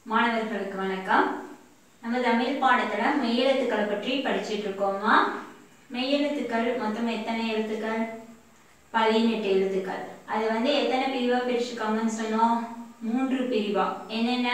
மாணவர்களுக்கு வணக்கம் நம்ம தமிழ் பாடத்துல மெய்யெழுத்துக்களை பற்றி படிச்சிட்டு இருக்கோமா மெய்யெழுத்துக்கள் மொத்தம் எத்தனை எழுத்துக்கள் பதினெட்டு எழுத்துக்கள் அது வந்து எத்தனை பிரிவா பிரிச்சிருக்காங்கன்னு சொன்னோம் மூன்று பிரிவா என்னென்ன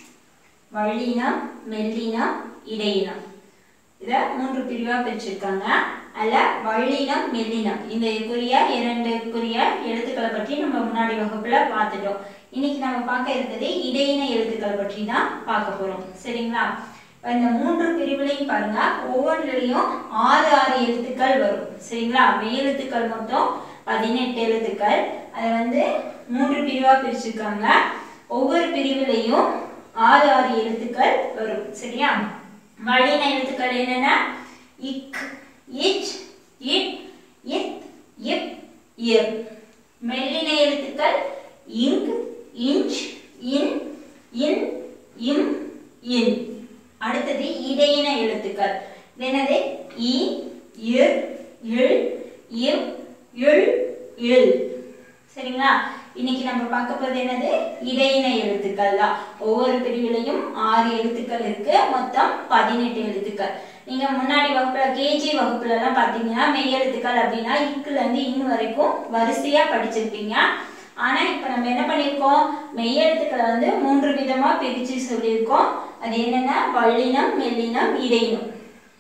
வள்ளினம் மெல்லினம் இடையினம் இத மூன்று பிரிவா பிரிச்சிருக்காங்க அதுல வள்ளினம் மெல்லினம் இந்த குறிய இரண்டுக்குரிய எழுத்துக்களை பற்றி நம்ம முன்னாடி வகுப்புல பார்த்துட்டோம் இன்னைக்கு நம்ம பார்க்க இருக்கிறது இடையின எழுத்துக்களை பற்றி தான் பார்க்க போறோம் சரிங்களா இப்ப இந்த மூன்று பிரிவுலையும் பாருங்க ஒவ்வொன்றுலையும் ஆறு ஆறு எழுத்துக்கள் வரும் சரிங்களா மெய்யெழுத்துக்கள் மொத்தம் பதினெட்டு எழுத்துக்கள் அதை வந்து மூன்று பிரிவா பிரிச்சிருக்காங்க ஒவ்வொரு பிரிவுலையும் ஆறு ஆறு எழுத்துக்கள் வரும் சரியா வழியின எழுத்துக்கள் என்னென்ன இக் இச் இட் இத் இப் இர் மெல்லின எழுத்துக்கள் இங் இஞ்ச் இன் இன் இம் இன் அடுத்தது இடையின எழுத்துக்கள் இது என்னது இ இர் இல் இவ் இல் இல் சரிங்களா இன்னைக்கு நம்ம பார்க்க போறது என்னது இடையின எழுத்துக்கள் தான் ஒவ்வொரு பிரிவிலையும் ஆறு எழுத்துக்கள் இருக்கு மொத்தம் பதினெட்டு எழுத்துக்கள் நீங்க முன்னாடி வகுப்புல கேஜி வகுப்புல எல்லாம் பாத்தீங்கன்னா மெய் எழுத்துக்கள் அப்படின்னா இக்குல இருந்து இன் வரைக்கும் வரிசையா படிச்சிருப்பீங்க ஆனா இப்ப நம்ம என்ன பண்ணியிருக்கோம் மெய் எழுத்துக்களை வந்து மூன்று விதமா பிரிச்சு சொல்லியிருக்கோம் அது என்னன்னா வள்ளினம் மெல்லினம் இடையினம்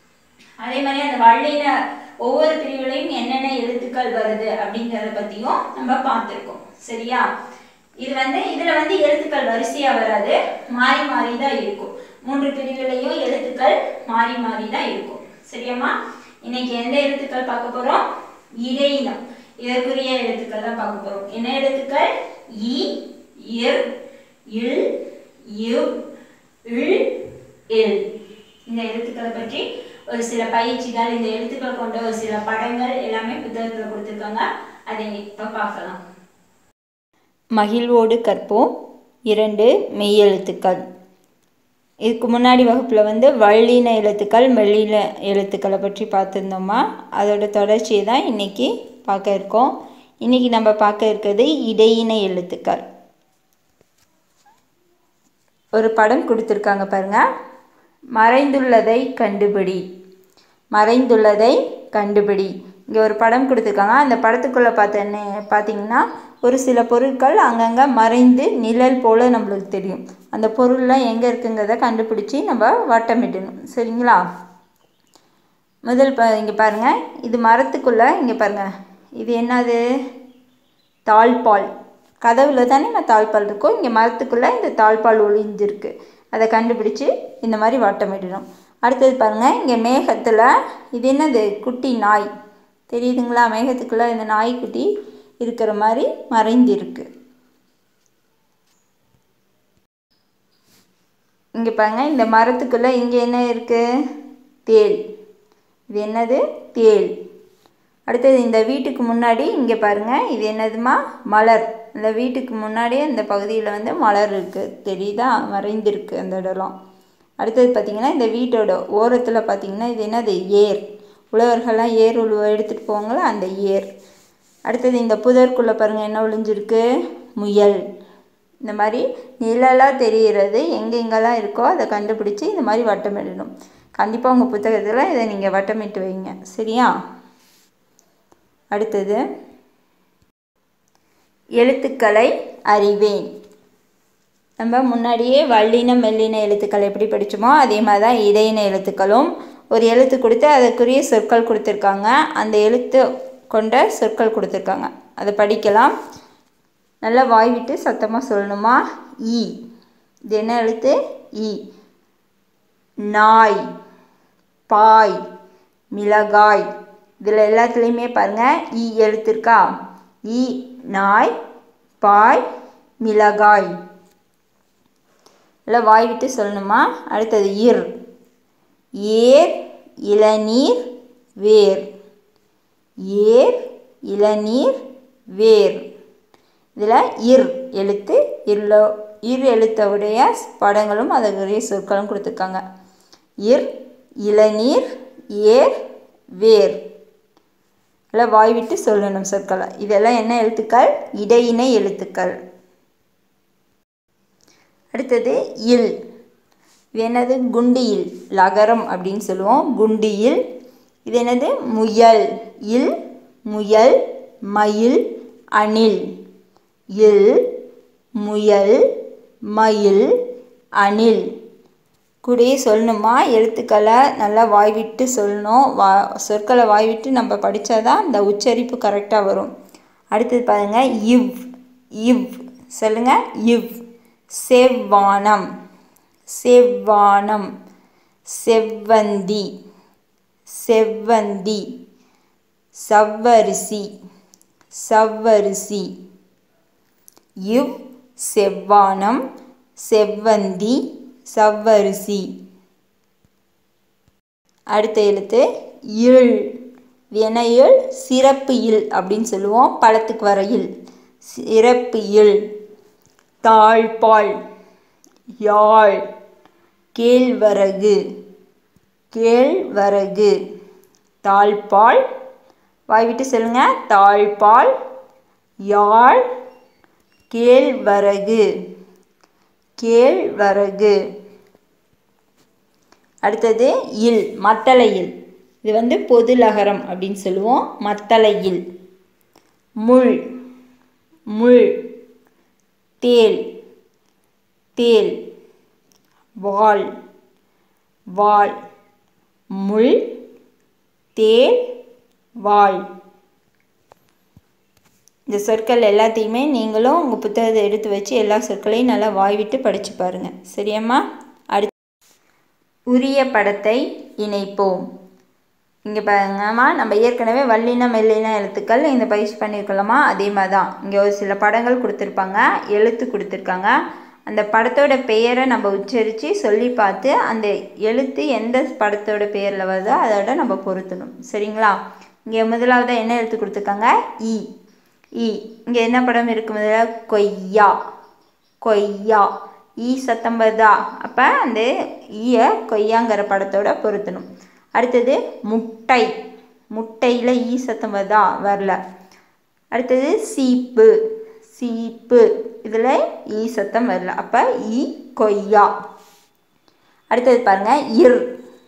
அதே மாதிரி அந்த வள்ளின ஒவ்வொரு பிரிவுலையும் என்னென்ன எழுத்துக்கள் வருது அப்படிங்கறத பத்தியும் நம்ம பார்த்திருக்கோம் சரியா இது வந்து இதுல வந்து எழுத்துக்கள் வரிசையா வராது மாறி மாறி தான் இருக்கும் மூன்று பிரிவுலையும் எழுத்துக்கள் மாறி மாறி தான் இருக்கும் சரியாம்மா இன்னைக்கு எந்த எழுத்துக்கள் பார்க்க போறோம் இடையினம் இதற்குரிய எழுத்துக்கள் தான் பார்க்க போறோம் என்ன எழுத்துக்கள் இ இர் இல் இவ் இல் இல் இந்த எழுத்துக்களை பற்றி ஒரு சில பயிற்சிகள் இந்த எழுத்துக்கள் கொண்ட ஒரு சில படங்கள் எல்லாமே புத்தகத்தில் கொடுத்துருக்காங்க அதை இப்போ பார்க்கலாம் மகிழ்வோடு கற்போம் இரண்டு மெய்யெழுத்துக்கள் இதுக்கு முன்னாடி வகுப்பில் வந்து வள்ளின எழுத்துக்கள் மெல்லின எழுத்துக்களை பற்றி பார்த்துருந்தோமா அதோட தொடர்ச்சியை தான் இன்றைக்கி பார்க்க இருக்கோம் இன்றைக்கி நம்ம பார்க்க இருக்கிறது இடையின எழுத்துக்கள் ஒரு படம் கொடுத்துருக்காங்க பாருங்க மறைந்துள்ளதை கண்டுபிடி மறைந்துள்ளதை கண்டுபிடி இங்கே ஒரு படம் கொடுத்துருக்காங்க அந்த படத்துக்குள்ளே பார்த்தேன்னு பார்த்தீங்கன்னா ஒரு சில பொருட்கள் அங்கங்கே மறைந்து நிழல் போல் நம்மளுக்கு தெரியும் அந்த பொருள்லாம் எங்கே இருக்குங்கிறத கண்டுபிடிச்சி நம்ம வட்டமிடணும் சரிங்களா முதல் ப இங்கே பாருங்கள் இது மரத்துக்குள்ளே இங்கே பாருங்கள் இது என்னது தாழ்பால் கதவுல தானே நான் தாழ்பால் இருக்கும் இங்கே மரத்துக்குள்ளே இந்த தாழ்பால் ஒளிஞ்சிருக்கு அதை கண்டுபிடிச்சி இந்த மாதிரி வட்டமிடணும் அடுத்தது பாருங்கள் இங்கே மேகத்தில் இது என்னது குட்டி நாய் தெரியுதுங்களா மேகத்துக்குள்ளே இந்த நாய்க்குட்டி இருக்கிற மாதிரி மறைந்திருக்கு இங்கே பாருங்க இந்த மரத்துக்குள்ளே இங்கே என்ன இருக்குது தேள் இது என்னது தேள் அடுத்தது இந்த வீட்டுக்கு முன்னாடி இங்கே பாருங்கள் இது என்னதுமா மலர் இந்த வீட்டுக்கு முன்னாடியே இந்த பகுதியில் வந்து மலர் இருக்குது தெரியுதா மறைந்திருக்கு அந்த இடம்லாம் அடுத்தது பார்த்திங்கன்னா இந்த வீட்டோட ஓரத்தில் பார்த்திங்கன்னா இது என்னது ஏர் உழவர்கள்லாம் ஏர் உழுவ எடுத்துகிட்டு போவாங்களா அந்த ஏர் அடுத்தது இந்த புதற்குள்ளே பாருங்கள் என்ன ஒளிஞ்சிருக்கு முயல் இந்த மாதிரி நிழலாக தெரிகிறது எங்கெங்கெல்லாம் இருக்கோ அதை கண்டுபிடிச்சி இந்த மாதிரி வட்டமிடணும் கண்டிப்பாக உங்கள் புத்தகத்தில் இதை நீங்கள் வட்டமிட்டு வைங்க சரியா அடுத்தது எழுத்துக்களை அறிவேன் நம்ம முன்னாடியே வள்ளின மெல்லின எழுத்துக்கள் எப்படி படித்தோமோ அதே மாதிரி தான் இடையின எழுத்துக்களும் ஒரு எழுத்து கொடுத்து அதற்குரிய சொற்கள் கொடுத்துருக்காங்க அந்த எழுத்து கொண்ட சொற்கள் கொடுத்துருக்காங்க அதை படிக்கலாம் நல்லா வாய் விட்டு சத்தமாக சொல்லணுமா ஈ இது என்ன எழுத்து ஈ நாய் பாய் மிளகாய் இதில் எல்லாத்துலேயுமே பாருங்கள் ஈ எழுத்து இருக்கா ஈ நாய் பாய் மிளகாய் இல்லை வாய் விட்டு சொல்லணுமா அடுத்தது இர் ஏர் இளநீர் வேர் ஏர் இளநீர் வேர் இதில் இர் எழுத்து இல்லோ இர் எழுத்தவுடைய படங்களும் அதற்குரிய சொற்களும் கொடுத்துருக்காங்க இர் இளநீர் ஏர் வேர் இல்லை வாய் விட்டு சொல்லணும் சொற்களை இதெல்லாம் என்ன எழுத்துக்கள் இடையினை எழுத்துக்கள் அடுத்தது இல் இது என்னது குண்டு இல் லகரம் அப்படின்னு சொல்லுவோம் குண்டு இல் இது என்னது முயல் இல் முயல் மயில் அணில் இல் முயல் மயில் அணில் கூடயே சொல்லணுமா எழுத்துக்களை நல்லா வாய் விட்டு சொல்லணும் வா சொற்களை வாய் விட்டு நம்ம படித்தாதான் இந்த உச்சரிப்பு கரெக்டாக வரும் அடுத்தது பாருங்க இவ் இவ் சொல்லுங்க இவ் செவ்வானம் செவ்வானம் செவ்வந்தி செவ்வந்தி சவ்வரிசி சவ்வரிசி இவ் செவ்வானம் செவ்வந்தி சவ்வரிசி அடுத்த எழுத்து இல் என்ன இல் சிறப்பு இல் அப்படின்னு சொல்லுவோம் பழத்துக்கு வர இல் சிறப்பு இல் தாழ்பால் யாழ் கேழ்வரகு கேழ்வரகு தாழ்பால் வாய் விட்டு சொல்லுங்க தாழ்பால் யாழ் கேழ்வரகு கேழ்வரகு அடுத்தது இல் மத்தளை இல் இது வந்து பொது லகரம் அப்படின்னு சொல்லுவோம் மத்தளை இல் முள் முள் தேல் தேல் வாள் வாள் முள் தேல் வாள் இந்த சொற்கள் எல்லாத்தையுமே நீங்களும் உங்கள் புத்தகத்தை எடுத்து வச்சு எல்லா சொற்களையும் நல்லா வாய் விட்டு படித்து பாருங்கள் சரியாம்மா அடுத்து உரிய படத்தை இணைப்போம் இங்கே பாருங்கம்மா நம்ம ஏற்கனவே வல்லின மெல்லின எழுத்துக்கள் இந்த பயிற்சி பண்ணியிருக்கலாமா அதே மாதிரி தான் இங்கே ஒரு சில படங்கள் கொடுத்துருப்பாங்க எழுத்து கொடுத்துருக்காங்க அந்த படத்தோட பெயரை நம்ம உச்சரித்து சொல்லி பார்த்து அந்த எழுத்து எந்த படத்தோட பெயரில் வருதோ அதோட நம்ம பொருத்தணும் சரிங்களா இங்கே முதலாவதாக என்ன எழுத்து கொடுத்துருக்காங்க இ இ இங்கே என்ன படம் இருக்கு முதல்ல கொய்யா கொய்யா ஈ சத்தம் வருதா அப்போ அந்த ஈய கொய்யாங்கிற படத்தோட பொருத்தணும் அடுத்தது முட்டை முட்டையில் ஈ சத்தம் வருதா வரல அடுத்தது சீப்பு சீப்பு இதில் ஈ சத்தம் வரல அப்போ ஈ கொய்யா அடுத்தது பாருங்க இர்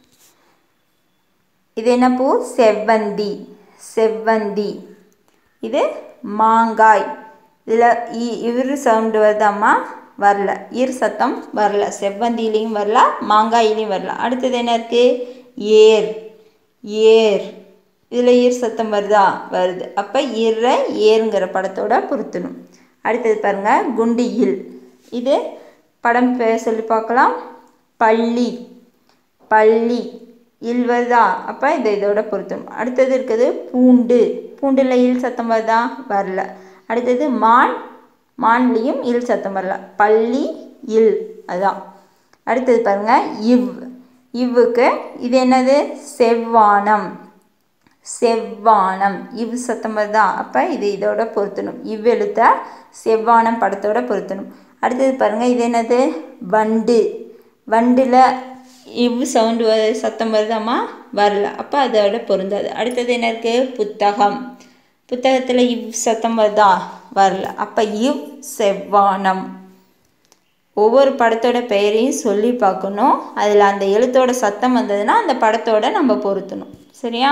இது என்ன பூ செவ்வந்தி செவ்வந்தி இது மாங்காய் இதில் இ இவர் சவுண்டு வருதாம்மா வரல ஈர் சத்தம் வரல செவ்வந்திலையும் வரல மாங்காயிலையும் வரல அடுத்தது என்ன இருக்குது ஏர் ஏர் இதில் ஈர் சத்தம் வருதா வருது அப்போ ஈர ஏருங்கிற படத்தோட பொருத்தணும் அடுத்தது பாருங்க குண்டு இல் இது படம் பேர் சொல்லி பார்க்கலாம் பள்ளி பள்ளி இல் வருதா அப்போ இதை இதோட பொருத்தணும் அடுத்தது இருக்குது பூண்டு பூண்டில் இல் சத்தம் வருதா வரல அடுத்தது மான் மான்லேயும் இல் சத்தம் வரல பள்ளி இல் அதுதான் அடுத்தது பாருங்க இவ் இவ்வுக்கு இது என்னது செவ்வானம் செவ்வானம் இவ் சத்தம் வருதா அப்போ இது இதோட பொருத்தணும் இவ்வெழுத்த செவ்வானம் படத்தோட பொருத்தணும் அடுத்தது பாருங்க இது என்னது வண்டு வண்டில் இவ் சவுண்டு வ சத்தம் வருதாம்மா வரல அப்போ அதோட பொருந்தாது அடுத்தது என்ன இருக்குது புத்தகம் புத்தகத்தில் இவ் சத்தம் வருதா வரல அப்போ இவ் செவ்வானம் ஒவ்வொரு படத்தோட பெயரையும் சொல்லி பார்க்கணும் அதில் அந்த எழுத்தோட சத்தம் வந்ததுன்னா அந்த படத்தோட நம்ம பொருத்தணும் சரியா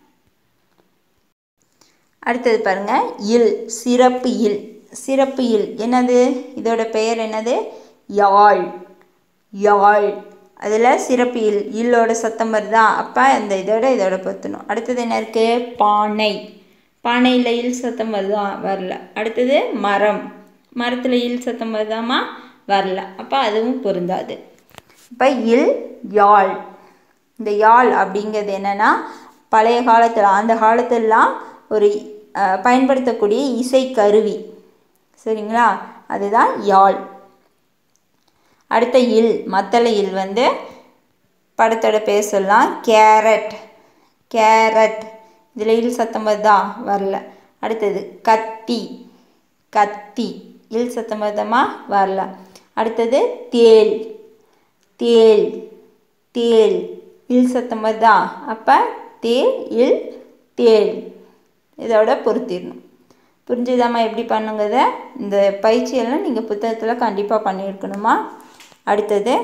அடுத்தது பாருங்க இல் சிறப்பு இல் சிறப்பு இல் என்னது இதோட பெயர் என்னது யாழ் யாழ் அதில் சிறப்பு இல் இல்லோட சத்தம் வருதா அப்போ அந்த இதோட இதோட பொருத்தணும் அடுத்தது என்ன இருக்குது பானை பானையில் இல் சத்தம் வருதா வரல அடுத்தது மரம் மரத்தில் இல் சத்தம் வருதாமா வரல அப்போ அதுவும் பொருந்தாது இப்போ இல் யாழ் இந்த யாழ் அப்படிங்கிறது என்னென்னா பழைய காலத்தில் அந்த காலத்திலலாம் ஒரு அஹ், பயன்படுத்தக்கூடிய இசை கருவி சரிங்களா அதுதான் யாழ் அடுத்த இல் மத்தள இல் வந்து படத்தோட பேர் சொல்லலாம் கேரட் கேரட் இதில் இல் சத்தம் வருதா வரல அடுத்தது கத்தி கத்தி இல் சத்தம் வருதமா வரல அடுத்தது தேல் தேல் தேல் இல் சத்தம் வருதா அப்போ தேல் இல் தேல் இதோட பொருத்திடணும் புரிஞ்சுதாம்மா எப்படி பண்ணுங்கிறத இந்த பயிற்சியெல்லாம் நீங்கள் புத்தகத்தில் கண்டிப்பாக பண்ணியிருக்கணுமா அடுத்தது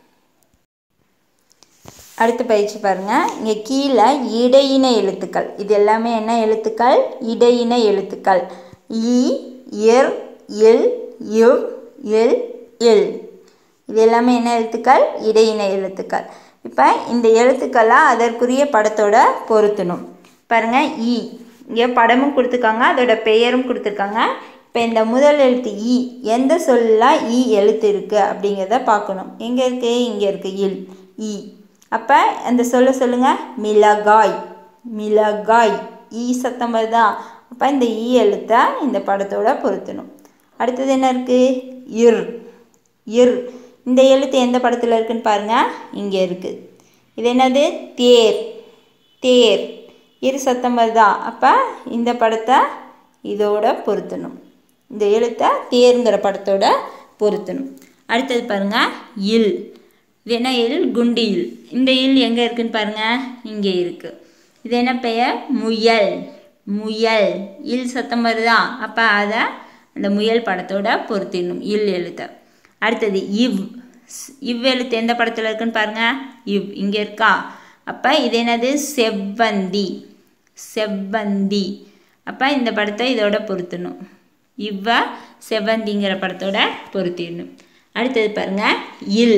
அடுத்த பயிற்சி பாருங்கள் இங்கே கீழே இடையின எழுத்துக்கள் இது எல்லாமே என்ன எழுத்துக்கள் இடையின எழுத்துக்கள் இ எர் எல் இவ் எல் எல் இது எல்லாமே என்ன எழுத்துக்கள் இடையின எழுத்துக்கள் இப்போ இந்த எழுத்துக்களை அதற்குரிய படத்தோட பொருத்தணும் பாருங்கள் இ இங்கே படமும் கொடுத்துருக்காங்க அதோட பெயரும் கொடுத்துருக்காங்க இப்போ இந்த முதல் எழுத்து இ எந்த சொல்லலாம் இ எழுத்து இருக்குது அப்படிங்கிறத பார்க்கணும் எங்கே இருக்குது இங்கே இருக்குது இல் இ அப்போ அந்த சொல்ல சொல்லுங்கள் மிளகாய் மிளகாய் ஈ சத்தம் வருதா அப்போ இந்த ஈ எழுத்தை இந்த படத்தோட பொருத்தணும் அடுத்தது என்ன இருக்குது இர் இர் இந்த எழுத்து எந்த படத்தில் இருக்குன்னு பாருங்கள் இங்கே இருக்குது இது என்னது தேர் தேர் இரு சத்தம் வருதா அப்போ இந்த படத்தை இதோட பொருத்தணும் இந்த எழுத்தை தேருங்கிற படத்தோட பொருத்தணும் அடுத்தது பாருங்கள் இல் இது என்ன இல் குண்டு இல் இந்த இல் எங்கே இருக்குன்னு பாருங்கள் இங்கே இருக்குது இது என்ன பெயர் முயல் முயல் இல் சத்தம் வருதா அப்போ அதை அந்த முயல் படத்தோட பொருத்திடணும் இல் எழுத்தை அடுத்தது இவ் இவ் எழுத்து எந்த படத்தில் இருக்குன்னு பாருங்கள் இவ் இங்கே இருக்கா அப்போ இது என்னது செவ்வந்தி செவ்வந்தி அப்போ இந்த படத்தை இதோட பொருத்தணும் இவ்வ செவ்வந்திங்கிற படத்தோட பொருத்திடணும் அடுத்தது பாருங்கள் இல்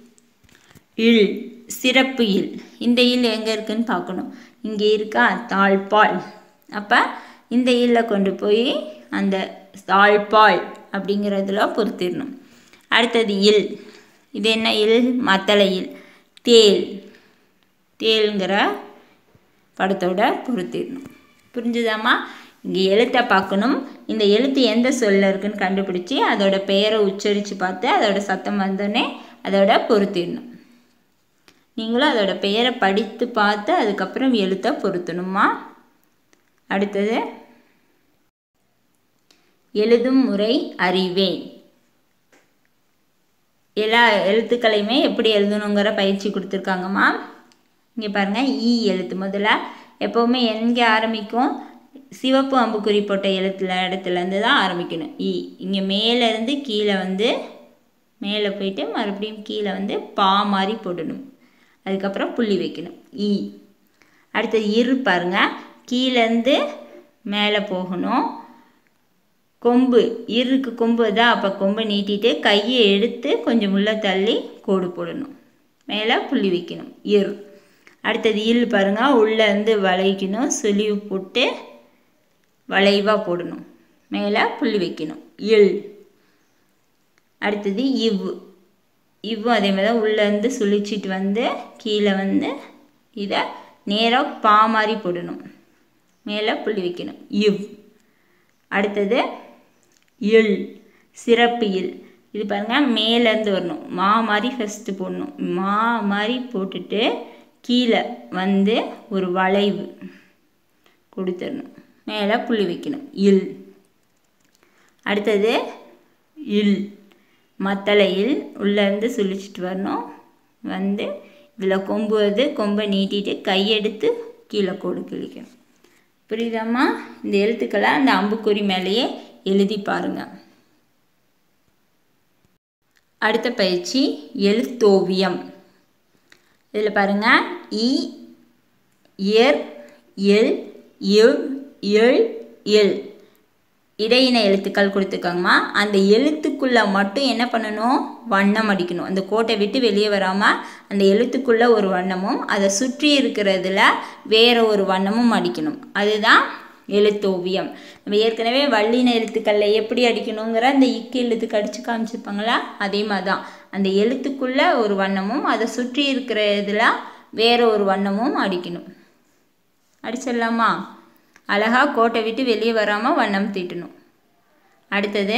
இல் சிறப்பு இல் இந்த இல் எங்கே இருக்குன்னு பார்க்கணும் இங்கே இருக்கா தாழ்பால் அப்போ இந்த இல்ல கொண்டு போய் அந்த தாழ்பால் அப்படிங்கிறதுல பொருத்திடணும் அடுத்தது இல் இது என்ன இல் மத்தளை இல் தேல் தேல்ங்கிற படத்தோட பொருத்திடணும் புரிஞ்சுதாம்மா இங்கே எழுத்தை பார்க்கணும் இந்த எழுத்து எந்த சொல்ல இருக்குன்னு கண்டுபிடிச்சி அதோட பெயரை உச்சரித்து பார்த்து அதோட சத்தம் வந்தோடனே அதோட பொருத்திடணும் நீங்களும் அதோட பெயரை படித்து பார்த்து அதுக்கப்புறம் எழுத்தை பொருத்தணுமா அடுத்தது எழுதும் முறை அறிவேன் எல்லா எழுத்துக்களையுமே எப்படி எழுதணுங்கிற பயிற்சி கொடுத்துருக்காங்கம்மா இங்கே பாருங்கள் ஈ எழுத்து முதல்ல எப்போவுமே எங்கே ஆரம்பிக்கும் சிவப்பு அம்புக்குறி போட்ட எழுத்துல இடத்துலேருந்து தான் ஆரம்பிக்கணும் ஈ இங்கே மேலேருந்து கீழே வந்து மேலே போயிட்டு மறுபடியும் கீழே வந்து பா மாதிரி போடணும் அதுக்கப்புறம் புள்ளி வைக்கணும் ஈ அடுத்தது இரு பாருங்க கீழேருந்து மேலே போகணும் கொம்பு இருக்கு கொம்பு தான் அப்போ கொம்பை நீட்டிட்டு கையை எடுத்து கொஞ்சம் உள்ள தள்ளி கோடு போடணும் மேலே புள்ளி வைக்கணும் இர் அடுத்தது இல் பாருங்க உள்ளேருந்து வளைக்கணும் சுழிவு போட்டு வளைவாக போடணும் மேலே புள்ளி வைக்கணும் இல் அடுத்தது இவ் இவ்வும் அதே மாதிரி தான் உள்ளேருந்து சுழிச்சிட்டு வந்து கீழே வந்து இதை நேராக பா மாதிரி போடணும் மேலே புள்ளி வைக்கணும் இவ் அடுத்தது இல் சிறப்பு இல் இது பாருங்கள் மேலேருந்து வரணும் மா மாதிரி ஃபஸ்ட்டு போடணும் மா மாதிரி போட்டுட்டு கீழே வந்து ஒரு வளைவு கொடுத்துடணும் மேலே புள்ளி வைக்கணும் இல் அடுத்தது இல் மத்தளையில் உள்ளேருந்து சுழிச்சிட்டு வரணும் வந்து இதில் கொம்பு வந்து கொம்பை நீட்டிட்டு கையெடுத்து கீழே கோடு கிழிக்கணும் புரியுதாம்மா இந்த எழுத்துக்களை அந்த அம்புக்குறி மேலேயே எழுதி பாருங்கள் அடுத்த பயிற்சி எழுத்தோவியம் இதில் பாருங்கள் இ எர் எல் இவ் எள் எல் இடையின எழுத்துக்கள் கொடுத்துருக்காங்கம்மா அந்த எழுத்துக்குள்ளே மட்டும் என்ன பண்ணணும் வண்ணம் அடிக்கணும் அந்த கோட்டை விட்டு வெளியே வராமல் அந்த எழுத்துக்குள்ளே ஒரு வண்ணமும் அதை சுற்றி இருக்கிறதுல வேற ஒரு வண்ணமும் அடிக்கணும் அதுதான் எழுத்தோவியம் நம்ம ஏற்கனவே வள்ளின எழுத்துக்களில் எப்படி அடிக்கணுங்கிற அந்த இக்கு எழுத்துக்கு அடித்து காமிச்சிருப்பாங்களா அதே மாதிரி தான் அந்த எழுத்துக்குள்ளே ஒரு வண்ணமும் அதை சுற்றி இருக்கிற இதில் வேற ஒரு வண்ணமும் அடிக்கணும் அடிச்சிடலாமா அழகாக கோட்டை விட்டு வெளியே வராமல் வண்ணம் தீட்டணும் அடுத்தது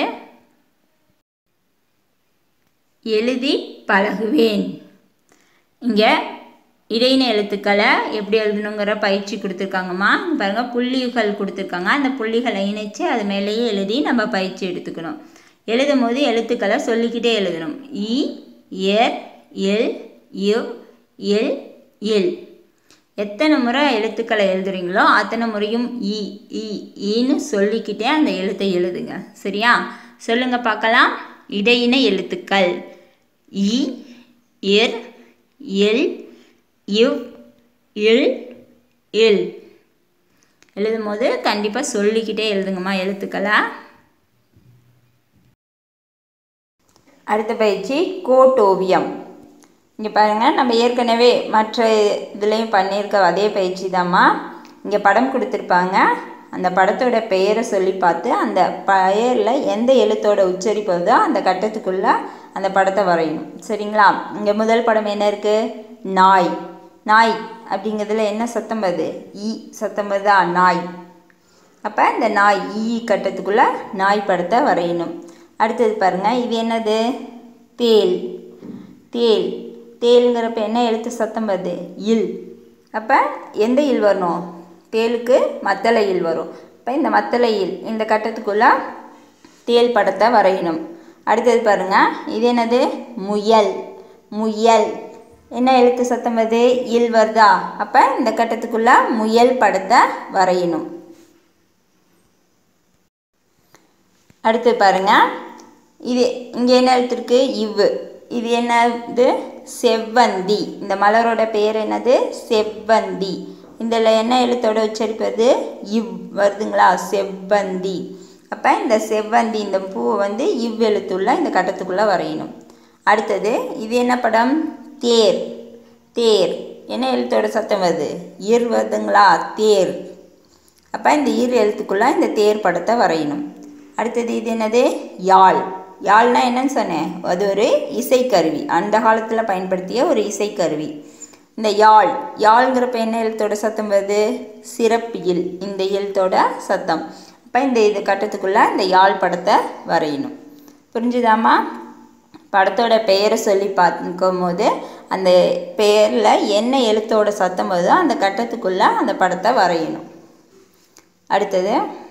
எழுதி பழகுவேன் இங்கே இடையின எழுத்துக்களை எப்படி எழுதணுங்கிற பயிற்சி கொடுத்துருக்காங்கம்மா பாருங்கள் புள்ளிகள் கொடுத்துருக்காங்க அந்த புள்ளிகளை இணைச்சு அது மேலேயே எழுதி நம்ம பயிற்சி எடுத்துக்கணும் எழுதும் போது எழுத்துக்களை சொல்லிக்கிட்டே எழுதணும் இ எர் எல் இவ் எல் எல் எத்தனை முறை எழுத்துக்களை எழுதுறீங்களோ அத்தனை முறையும் இ இ ஈன்னு சொல்லிக்கிட்டே அந்த எழுத்தை எழுதுங்க சரியா சொல்லுங்க பார்க்கலாம் இடையின எழுத்துக்கள் இ இர் எல் இவ் இல் இல் எழுதும் போது கண்டிப்பாக சொல்லிக்கிட்டே எழுதுங்கம்மா எழுத்துக்களா அடுத்த பயிற்சி கோட்டோவியம் இங்கே பாருங்கள் நம்ம ஏற்கனவே மற்ற இதுலேயும் பண்ணியிருக்க அதே பயிற்சி தாம்மா இங்கே படம் கொடுத்துருப்பாங்க அந்த படத்தோட பெயரை சொல்லி பார்த்து அந்த பெயரில் எந்த எழுத்தோட உச்சரிப்பு வருதோ அந்த கட்டத்துக்குள்ளே அந்த படத்தை வரையணும் சரிங்களா இங்கே முதல் படம் என்ன இருக்குது நாய் நாய் அப்படிங்கிறதுல என்ன சத்தம் வருது ஈ சத்தம் வருதா நாய் அப்போ இந்த நாய் ஈ கட்டத்துக்குள்ளே நாய் படத்தை வரையணும் அடுத்தது பாருங்கள் இது என்னது தேல் தேல் தேலுங்கிறப்ப என்ன எழுத்து சத்தம் வருது இல் அப்போ எந்த இல் வரணும் தேலுக்கு மத்தளை இல் வரும் இப்போ இந்த மத்தளை இல் இந்த கட்டத்துக்குள்ளே தேல் படத்தை வரையணும் அடுத்தது பாருங்கள் இது என்னது முயல் முயல் என்ன எழுத்து சத்தம் வருது இல் வருதா அப்போ இந்த கட்டத்துக்குள்ளே முயல் படத்தை வரையணும் அடுத்து பாருங்க இது இங்கே என்ன எழுத்துருக்கு இவ்வு இது என்னது செவ்வந்தி இந்த மலரோட பெயர் என்னது செவ்வந்தி இதில் என்ன எழுத்தோட உச்சரிப்பது இவ் வருதுங்களா செவ்வந்தி அப்போ இந்த செவ்வந்தி இந்த பூவை வந்து இவ் எழுத்துள்ள இந்த கட்டத்துக்குள்ளே வரையணும் அடுத்தது இது என்ன படம் தேர் தேர் என்ன எழுத்தோட சத்தம் வருது இர் வருதுங்களா தேர் அப்போ இந்த ஈர் எழுத்துக்குள்ளே இந்த தேர் படத்தை வரையணும் அடுத்தது இது என்னது யாழ் யாழ்னா என்னன்னு சொன்னேன் அது ஒரு இசைக்கருவி அந்த காலத்தில் பயன்படுத்திய ஒரு இசைக்கருவி இந்த யாழ் யாழ்ங்கிறப்ப என்ன எழுத்தோட சத்தம் வருது சிறப்பியல் இந்த எழுத்தோட சத்தம் அப்போ இந்த இது கட்டத்துக்குள்ளே இந்த யாழ் படத்தை வரையணும் புரிஞ்சுதாம்மா படத்தோட பெயரை சொல்லி பார்க்கும் போது அந்த பெயரில் என்ன எழுத்தோட சத்தம் வருதோ அந்த கட்டத்துக்குள்ளே அந்த படத்தை வரையணும் அடுத்தது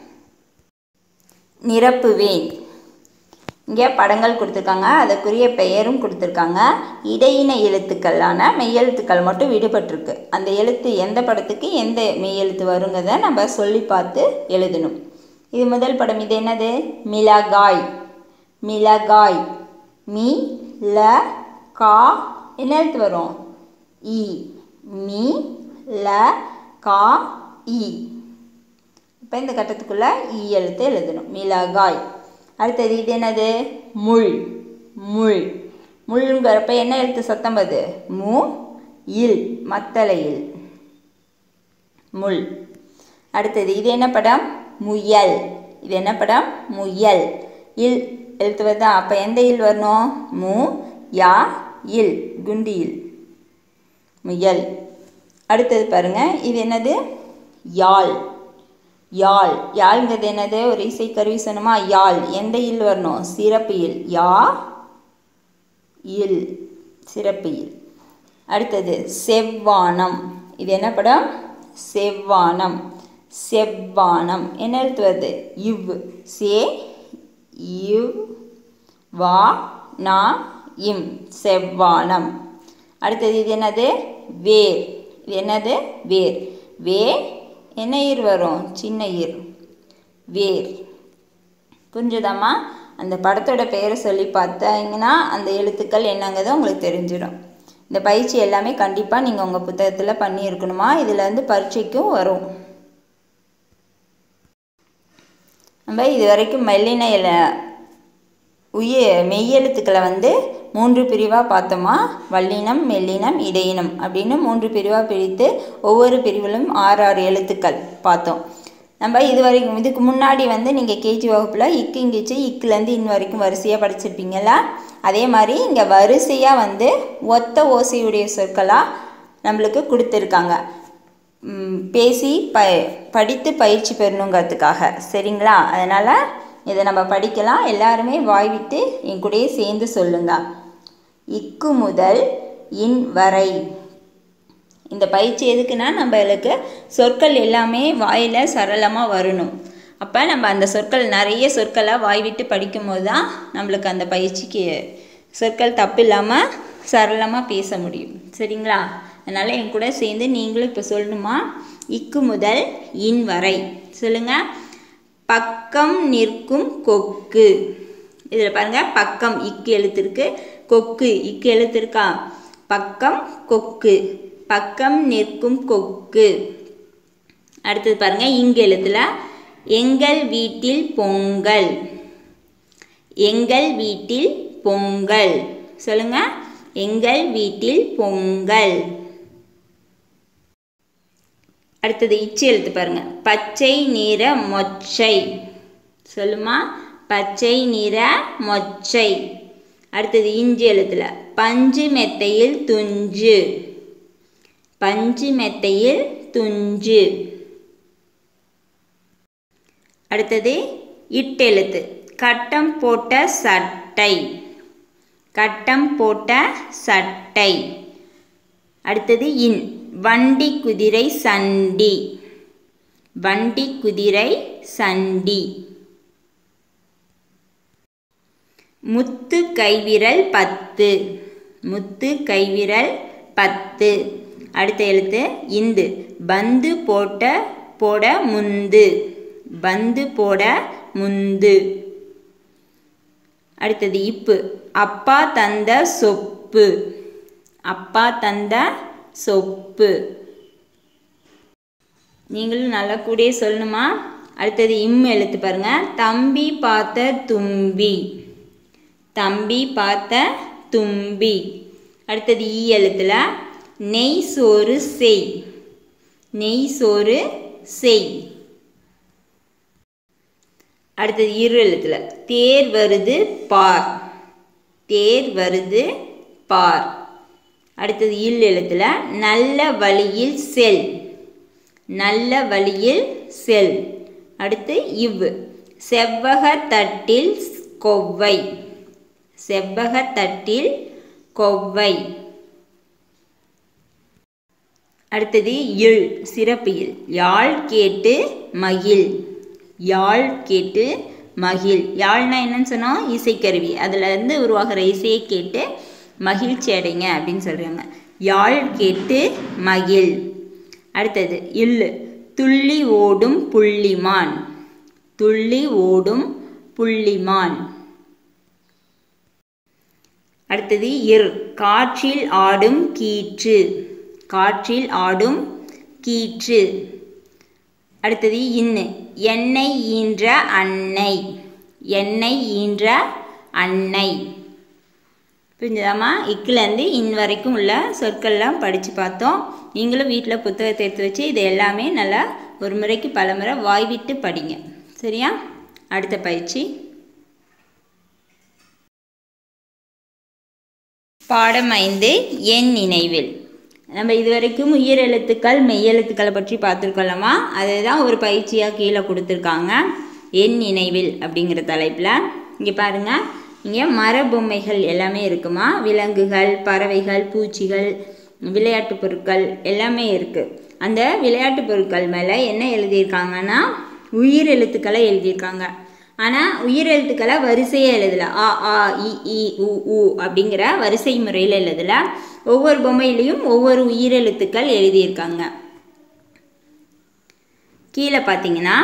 நிரப்புவேன் இங்கே படங்கள் கொடுத்துருக்காங்க அதற்குரிய பெயரும் கொடுத்துருக்காங்க இடையின எழுத்துக்களான மெய்யெழுத்துக்கள் மட்டும் விடுபட்டிருக்கு அந்த எழுத்து எந்த படத்துக்கு எந்த மெய்யெழுத்து வருங்கிறத நம்ம சொல்லி பார்த்து எழுதணும் இது முதல் படம் இது என்னது மிளகாய் மிளகாய் மி ல கா என்ன எழுத்து வரும் இ மி ல கா இ இப்போ இந்த கட்டத்துக்குள்ளே ஈ எழுத்து எழுதணும் மிளகாய் அடுத்தது இது என்னது முள் முள் முள்ளுங்கிறப்ப என்ன எழுத்து சத்தம் வருது மு இல் மத்தளை இல் முள் அடுத்தது இது என்ன படம் முயல் இது என்ன படம் முயல் இல் எழுத்து வருதா அப்போ எந்த இல் வரணும் மு யா இல் குண்டி இல் முயல் அடுத்தது பாருங்க இது என்னது யாழ் யாழ் யாழ்ங்கிறது என்னது ஒரு இசைக்கருவி சொன்னோமா யாழ் எந்த இல் வரணும் சிறப்பு இல் யா இல் சிறப்பு இல் அடுத்தது செவ்வானம் இது என்ன படம் செவ்வானம் செவ்வானம் என்ன எழுத்து வருது இவ் சே இவ் வா நா இம் செவ்வானம் அடுத்தது இது என்னது வேர் இது என்னது வேர் வே என்ன ஈர் வரும் சின்ன ஈர் வேர் புரிஞ்சுதாம்மா அந்த படத்தோட பெயரை சொல்லி பார்த்தாங்கன்னா அந்த எழுத்துக்கள் என்னங்கிறது உங்களுக்கு தெரிஞ்சிடும் இந்த பயிற்சி எல்லாமே கண்டிப்பாக நீங்கள் உங்கள் புத்தகத்தில் பண்ணியிருக்கணுமா இதில் வந்து பரீட்சைக்கும் வரும் நம்ம இது வரைக்கும் மெல்லின இல உய மெய்யெழுத்துக்களை வந்து மூன்று பிரிவாக பார்த்தோமா வல்லினம் மெல்லினம் இடையினம் அப்படின்னு மூன்று பிரிவாக பிரித்து ஒவ்வொரு பிரிவிலும் ஆறு ஆறு எழுத்துக்கள் பார்த்தோம் நம்ம இது வரைக்கும் இதுக்கு முன்னாடி வந்து நீங்கள் கேஜி வகுப்பில் இக்கு இங்கிச்சு இக்குலேருந்து இன் வரைக்கும் வரிசையாக படிச்சிருப்பீங்களா அதே மாதிரி இங்கே வரிசையாக வந்து ஒத்த ஓசையுடைய சொற்களாக நம்மளுக்கு கொடுத்துருக்காங்க ம், பேசி ப படித்து பயிற்சி பெறணுங்கிறதுக்காக சரிங்களா அதனால் இதை நம்ம படிக்கலாம் எல்லாருமே வாய் விட்டு என் கூடயே சேர்ந்து சொல்லுங்க இக்கு முதல் இன் வரை இந்த பயிற்சி எதுக்குன்னா நம்மளுக்கு சொற்கள் எல்லாமே வாயில் சரளமாக வரணும் அப்போ நம்ம அந்த சொற்கள் நிறைய சொற்களை வாய் விட்டு படிக்கும்போது தான் நம்மளுக்கு அந்த பயிற்சிக்கு சொற்கள் தப்பு இல்லாமல் சரளமாக பேச முடியும் சரிங்களா அதனால் என் கூட சேர்ந்து நீங்களும் இப்போ சொல்லணுமா இக்கு முதல் இன் வரை சொல்லுங்கள் பக்கம் நிற்கும் கொக்கு இதில் பாருங்க பக்கம் இக்கு எழுத்து இருக்கு கொக்கு இக்கு எழுத்து இருக்கா பக்கம் கொக்கு பக்கம் நிற்கும் கொக்கு அடுத்தது பாருங்க இங்கு எழுத்துல எங்கள் வீட்டில் பொங்கல் எங்கள் வீட்டில் பொங்கல் சொல்லுங்க எங்கள் வீட்டில் பொங்கல் அடுத்தது இச்சு எழுத்து பாருங்க பச்சை நிற மொச்சை சொல்லுமா பச்சை நிற மொச்சை அடுத்தது இஞ்சி எழுத்துல பஞ்சு மெத்தையில் துஞ்சு பஞ்சு மெத்தையில் துஞ்சு அடுத்தது இட்டெழுத்து கட்டம் போட்ட சட்டை கட்டம் போட்ட சட்டை அடுத்தது இன் வண்டி குதிரை சண்டி வண்டி குதிரை சண்டி முத்து கைவிரல் பத்து முத்து கைவிரல் பத்து அடுத்த எழுத்து இந்து பந்து போட்ட போட முந்து பந்து போட முந்து அடுத்தது இப்பு அப்பா தந்த சொப்பு அப்பா தந்த சொப்பு நீங்களும் நல்லா கூடயே சொல்லணுமா அடுத்தது இம் எழுத்து பாருங்க தம்பி பார்த்த தும்பி தம்பி பார்த்த தும்பி அடுத்தது ஈ எழுத்துல நெய் சோறு செய் நெய் சோறு செய் அடுத்தது இரு எழுத்துல தேர் வருது பார் தேர் வருது பார் அடுத்தது இல் எழுத்துல நல்ல வழியில் செல் நல்ல வழியில் செல் அடுத்து இவ் செவ்வக தட்டில் கொவ்வை செவ்வக தட்டில் கொவ்வை அடுத்தது இல் சிறப்பு இல் யாழ் கேட்டு மகிழ் யாழ் கேட்டு மகிழ் யாழ்னா என்னன்னு சொன்னோம் இசைக்கருவி அதுல இருந்து உருவாகிற இசையை கேட்டு மகிழ்ச்சி அடைங்க அப்படின்னு சொல்றாங்க யாழ் கேட்டு மகிழ் அடுத்தது இல்லு துள்ளி ஓடும் புள்ளிமான் துள்ளி ஓடும் புள்ளிமான் அடுத்தது இர் காற்றில் ஆடும் கீற்று காற்றில் ஆடும் கீற்று அடுத்தது இன்னு எண்ணெய் ஈன்ற அன்னை எண்ணெய் ஈன்ற அன்னை புரிஞ்சுதாம்மா இக்குலேருந்து இன் வரைக்கும் உள்ள சொற்கள்லாம் படித்து பார்த்தோம் நீங்களும் வீட்டில் புத்தகத்தை எடுத்து வச்சு இது எல்லாமே நல்லா ஒரு முறைக்கு பல முறை வாய் விட்டு படிங்க சரியா அடுத்த பயிற்சி பாடம் ஐந்து என் நினைவில் நம்ம இதுவரைக்கும் உயிர் எழுத்துக்கள் மெய் எழுத்துக்களை பற்றி பார்த்துருக்கோம்லமா அதை தான் ஒரு பயிற்சியாக கீழே கொடுத்துருக்காங்க என் நினைவில் அப்படிங்கிற தலைப்பில் இங்கே பாருங்கள் இங்கே மர பொம்மைகள் எல்லாமே இருக்குமா விலங்குகள் பறவைகள் பூச்சிகள் விளையாட்டு பொருட்கள் எல்லாமே இருக்குது அந்த விளையாட்டு பொருட்கள் மேலே என்ன எழுதியிருக்காங்கன்னா உயிர் எழுத்துக்களை எழுதியிருக்காங்க ஆனால் உயிர் எழுத்துக்களை வரிசையாக எழுதலை ஆ ஆ இ இ உ உ அப்படிங்கிற வரிசை முறையில் எழுதலை ஒவ்வொரு பொம்மையிலையும் ஒவ்வொரு உயிரெழுத்துக்கள் எழுதியிருக்காங்க கீழே பார்த்தீங்கன்னா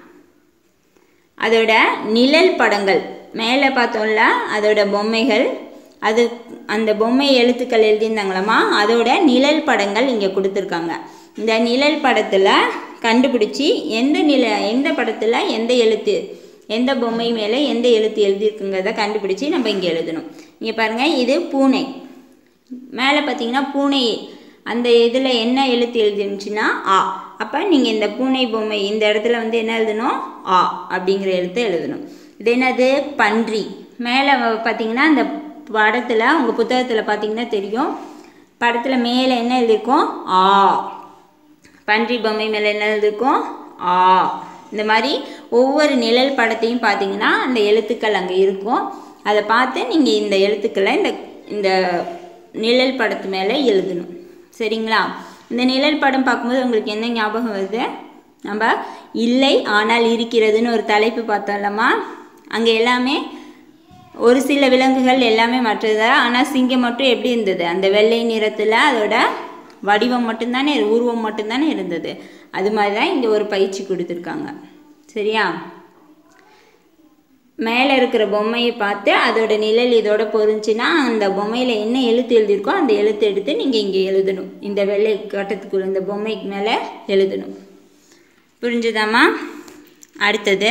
அதோட நிழல் படங்கள் மேலே பார்த்தோம்ல அதோட பொம்மைகள் அது அந்த பொம்மை எழுத்துக்கள் எழுதியிருந்தாங்களாமா அதோட நிழல் படங்கள் இங்கே கொடுத்துருக்காங்க இந்த நிழல் படத்தில் கண்டுபிடிச்சி எந்த நில எந்த படத்தில் எந்த எழுத்து எந்த பொம்மை மேலே எந்த எழுத்து எழுதியிருக்குங்கிறத கண்டுபிடிச்சி நம்ம இங்கே எழுதணும் இங்கே பாருங்கள் இது பூனை மேலே பார்த்தீங்கன்னா பூனை அந்த இதில் என்ன எழுத்து எழுதிருந்துச்சுன்னா ஆ அப்போ நீங்கள் இந்த பூனை பொம்மை இந்த இடத்துல வந்து என்ன எழுதணும் ஆ அப்படிங்கிற எழுத்தை எழுதணும் இது என்னது பன்றி மேலே பார்த்தீங்கன்னா அந்த படத்தில் உங்கள் புத்தகத்தில் பார்த்தீங்கன்னா தெரியும் படத்தில் மேலே என்ன எழுதியிருக்கோம் ஆ பன்றி பொம்மை மேலே என்ன எழுதியிருக்கோம் ஆ இந்த மாதிரி ஒவ்வொரு நிழல் படத்தையும் பார்த்தீங்கன்னா அந்த எழுத்துக்கள் அங்கே இருக்கும் அதை பார்த்து நீங்கள் இந்த எழுத்துக்களை இந்த இந்த நிழல் படத்து மேலே எழுதணும் சரிங்களா இந்த நிழல் படம் பார்க்கும்போது உங்களுக்கு என்ன ஞாபகம் வருது நம்ம இல்லை ஆனால் இருக்கிறதுன்னு ஒரு தலைப்பு பார்த்தோம்லம்மா அங்கே எல்லாமே ஒரு சில விலங்குகள் எல்லாமே மற்றது ஆனால் சிங்கம் மட்டும் எப்படி இருந்தது அந்த வெள்ளை நிறத்தில் அதோட வடிவம் மட்டும்தானே உருவம் மட்டும்தானே இருந்தது அது மாதிரி தான் இங்கே ஒரு பயிற்சி கொடுத்துருக்காங்க சரியா மேலே இருக்கிற பொம்மையை பார்த்து அதோட நிழல் இதோட பொருந்துச்சுன்னா அந்த பொம்மையில் என்ன எழுத்து எழுதியிருக்கோ அந்த எழுத்து எடுத்து நீங்கள் இங்கே எழுதணும் இந்த வெள்ளை கட்டத்துக்குள்ள இந்த பொம்மைக்கு மேலே எழுதணும் புரிஞ்சுதாம்மா அடுத்தது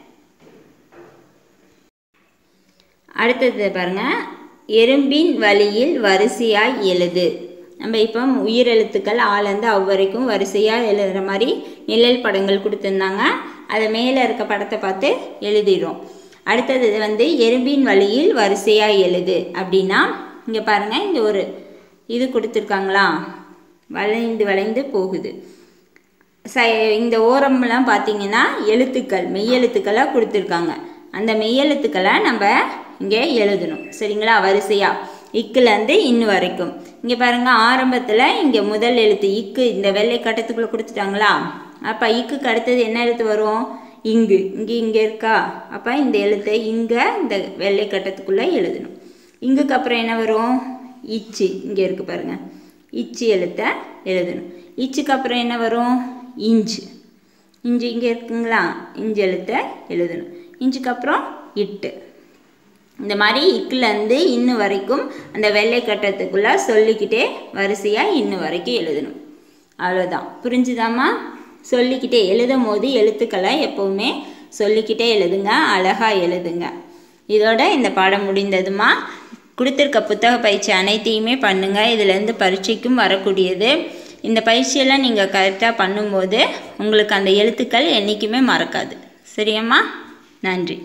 அடுத்தது பாருங்க எறும்பின் வழியில் வரிசையாய் எழுது நம்ம இப்போ உயிரெழுத்துக்கள் ஆலேருந்து அவ்வரைக்கும் வரிசையாக எழுதுகிற மாதிரி நிழல் படங்கள் கொடுத்துருந்தாங்க அதை மேலே இருக்க படத்தை பார்த்து எழுதிடுறோம் அடுத்தது வந்து எறும்பின் வழியில் வரிசையாக எழுது அப்படின்னா இங்கே பாருங்கள் இங்கே ஒரு இது கொடுத்துருக்காங்களா வளைந்து வளைந்து போகுது ச இந்த ஓரம்லாம் பார்த்தீங்கன்னா எழுத்துக்கள் மெய்யெழுத்துக்களாக கொடுத்துருக்காங்க அந்த மெய்யெழுத்துக்களை நம்ம இங்கே எழுதணும் சரிங்களா வரிசையாக இக்குலேருந்து இன்னு வரைக்கும் இங்கே பாருங்கள் ஆரம்பத்தில் இங்கே முதல் எழுத்து இக்கு இந்த வெள்ளை கட்டத்துக்குள்ளே கொடுத்துட்டாங்களா அப்போ இக்குக்கு அடுத்தது என்ன எழுத்து வரும் இங்கு இங்கே இங்கே இருக்கா அப்போ இந்த எழுத்தை இங்கே இந்த வெள்ளை கட்டத்துக்குள்ளே எழுதணும் இங்குக்கு அப்புறம் என்ன வரும் இச்சு இங்கே இருக்குது பாருங்கள் இச்சு எழுத்தை எழுதணும் இச்சுக்கு அப்புறம் என்ன வரும் இஞ்சு இஞ்சு இங்கே இருக்குங்களா இஞ்சு எழுத்தை எழுதணும் இஞ்சுக்கு அப்புறம் இட்டு இந்த மாதிரி இக்குலேருந்து இன்னு வரைக்கும் அந்த வெள்ளை கட்டத்துக்குள்ளே சொல்லிக்கிட்டே வரிசையாக இன்னு வரைக்கும் எழுதணும் அவ்வளோதான் புரிஞ்சுதாம்மா சொல்லிக்கிட்டே எழுதும் போது எழுத்துக்களை எப்போவுமே சொல்லிக்கிட்டே எழுதுங்க அழகாக எழுதுங்க இதோட இந்த பாடம் முடிந்ததுமா கொடுத்துருக்க புத்தக பயிற்சி அனைத்தையுமே பண்ணுங்கள் இதுலேருந்து பரீட்சைக்கும் வரக்கூடியது இந்த பயிற்சியெல்லாம் நீங்கள் கரெக்டாக பண்ணும்போது உங்களுக்கு அந்த எழுத்துக்கள் என்றைக்குமே மறக்காது சரியாம்மா நன்றி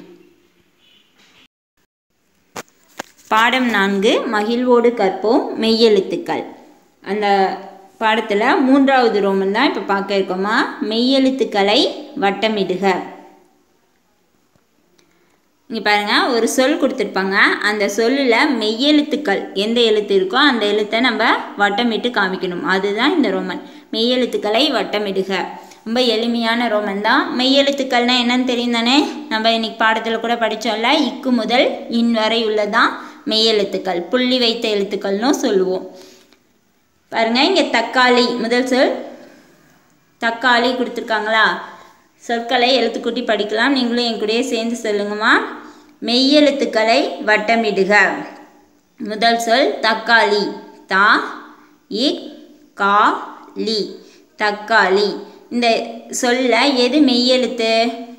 பாடம் நான்கு மகிழ்வோடு கற்போம் மெய்யெழுத்துக்கள் அந்த பாடத்தில் மூன்றாவது ரோமன் தான் இப்போ பார்க்க இருக்கோமா மெய்யெழுத்துக்களை வட்டமிடுக இங்கே பாருங்கள் ஒரு சொல் கொடுத்துருப்பாங்க அந்த சொல்லில் மெய்யெழுத்துக்கள் எந்த எழுத்து இருக்கோ அந்த எழுத்தை நம்ம வட்டமிட்டு காமிக்கணும் அதுதான் இந்த ரோமன் மெய்யெழுத்துக்களை வட்டமிடுக ரொம்ப எளிமையான ரோமன் தான் மெய்யெழுத்துக்கள்னா என்னன்னு தெரியும் தானே நம்ம இன்னைக்கு பாடத்தில் கூட படித்தோம்ல இக்கு முதல் இன் வரை உள்ளதான் மெய்யெழுத்துக்கள் புள்ளி வைத்த எழுத்துக்கள்னு சொல்லுவோம் பாருங்க இங்கே தக்காளி முதல் சொல் தக்காளி கொடுத்துருக்காங்களா சொற்களை எழுத்துக்கூட்டி படிக்கலாம் நீங்களும் என் கூடயே சேர்ந்து சொல்லுங்கம்மா மெய்யெழுத்துக்களை வட்டமிடுக முதல் சொல் தக்காளி தா இக் கா லி தக்காளி இந்த சொல்ல எது மெய்யெழுத்து